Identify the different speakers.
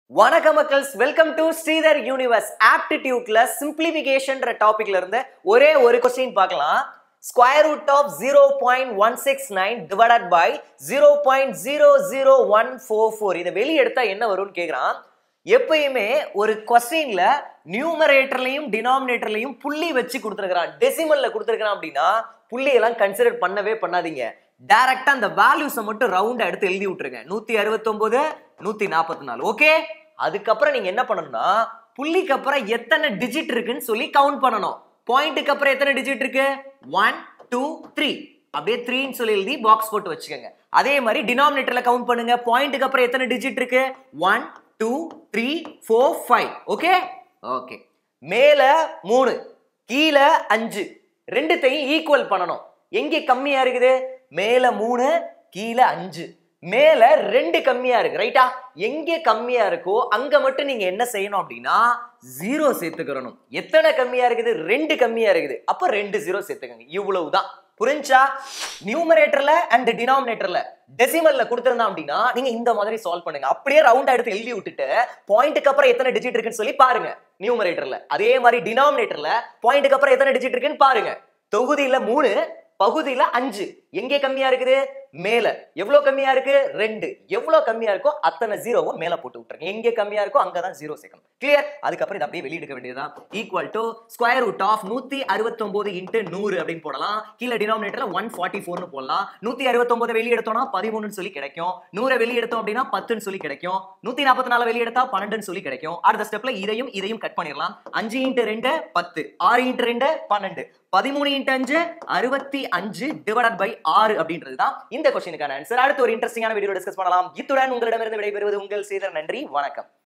Speaker 1: வணக்கம் மக்கள்ஸ் welcome to Sridhar universe ஆப்டிடியூட்ல சிம்பிளிஃபிகேஷன்ற டாபிக்ல இருந்து ஒரே ஒரு கொஸ்டின் பார்க்கலாம் square root of zero point one six nine divided by zero point zero zero one four four இதை வெளியே எடுத்தா என்ன வரும்னு கேட்குறான் எப்பயுமே ஒரு கொஸ்டின்ல நியூமரேட்டர்லையும் டினாமினேட்டர்லையும் புள்ளி வச்சு கொடுத்துருக்கிறான் டெசிமல்ல கொடுத்துருக்கிறான் அப்படின்னா புள்ளி எல்லாம் கன்சிடர் பண்ணவே பண்ணாதீங்க டைரக்டா அந்த வேல்யூஸை மட்டும் ரவுண்டா எடுத்து எழுதி விட்டுருங்க நூத்தி அறுபத்தொன்பது நூத்தி நாற்பத்தி நாலு ஓகே அதுக்கப்புறம் நீங்க என்ன பண்ணணும்னா புள்ளிக்கு அப்புறம் எத்தனை டிஜிட் இருக்குன்னு சொல்லி கவுண்ட் பண்ணணும் பாயிண்ட்டுக்கு அப்புறம் எத்தனை டிஜிட் இருக்கு ஒன் டூ த்ரீ அப்படியே த்ரீன்னு சொல்லி எழுதி பாக்ஸ் போட்டு வச்சுக்கோங்க அதே மாதிரி டினாமினேட்டர்ல கவுண்ட் பண்ணுங்க பாயிண்ட்டுக்கு அப்புறம் எத்தனை டிஜிட் இருக்கு one two three four five okay okay மேல மூணு கீழே அஞ்சு ரெண்டுத்தையும் ஈக்குவல் பண்ணணும் எங்க கம்மியா இருக்குது மேல மூணு கீழே அஞ்சு மேல ரெண்டு கம்மியா இருக்கு ரைட்டா எங்க கம்மியா இருக்கோ அங்க மட்டும் நீங்க என்ன செய்யணும் அப்படின்னா ஜீரோ சேர்த்துக்கிறணும் எத்தனை கம்மியா இருக்குது ரெண்டு கம்மியா இருக்குது அப்ப ரெண்டு ஜீரோ சேர்த்துக்கங்க இவ்வளவுதான் புரிஞ்சா நியூமரேட்டர்ல அண்ட் டினாமினேட்டர்ல டெசிமல்ல கொடுத்திருந்தான் அப்படின்னா நீங்க இந்த மாதிரி சால்வ் பண்ணுங்க அப்படியே ரவுண்டா எடுத்து எழுதி விட்டுட்டு பாயிண்ட்டுக்கு அப்புறம் எத்தனை டிஜிட் இருக்குன்னு சொல்லி பாருங்க நியூமரேட்டர்ல அதே மாதிரி டினாமினேட்டர்ல பாயிண்ட்டுக்கு அப்புறம் எத்தனை டிஜிட் இருக்குன்னு பாருங்க தொகுதியில மூணு பகுதியில அஞ்சு எங்கே கம்மியா இருக்குது மேல எவ்வளவு கம்மியா இருக்கு ரெண்டு எவ்வளவு கம்மியா இருக்கோ அத்தனை ஜீரோவும் மேல போட்டு விட்டுருங்க எங்கே கம்மியா இருக்கோ அங்கதான் ஜீரோ சேர்க்கணும் கிளியர் அதுக்கப்புறம் இதை அப்படியே வெளியெடுக்க வேண்டியதுதான் equal to square root of நூத்தி அறுபத்தொன்பது இன்ட்டு நூறு அப்படின்னு போடலாம் கீழே டினாமினேட்டர்ல ஒன் ஃபார்ட்டி ஃபோர்னு போடலாம் நூத்தி அறுபத்தொன்பது வெளியெடுத்தோம்னா பதிமூணுன்னு சொல்லி கிடைக்கும் நூறை வெளியெடுத்தோம் அப்படின்னா பத்துன்னு சொல்லி கிடைக்கும் நூத்தி நாற்பத்தி நாலு வெளியெடுத்தா பன்னெண்டுன்னு சொல்லி கிடைக்கும் அடுத்த ஸ்டெப்ல இதையும் இதையும் கட் பண்ணிடலாம் அஞ்சு இன்ட்டு ரெண்டு பத்து ஆறு இன்ட்டு ரெண்டு பன்னெண்டு பதிமூணு இன்ட்டு அஞ்சு அறுபத்தி அஞ்சு டிவைடட் பை ஆறு அப்படின்றது தான் இந்த கொஸ்டினுக்கான ஆன்சர் அடுத்து ஒரு இன்ட்ரெஸ்டிங்கான வீடியோ டிஸ்கஸ் பண்ணலாம் இத்துடன் உங்களிடமிருந்து விடைபெறுவது உங்கள் செய்தர் நன்றி வணக்கம்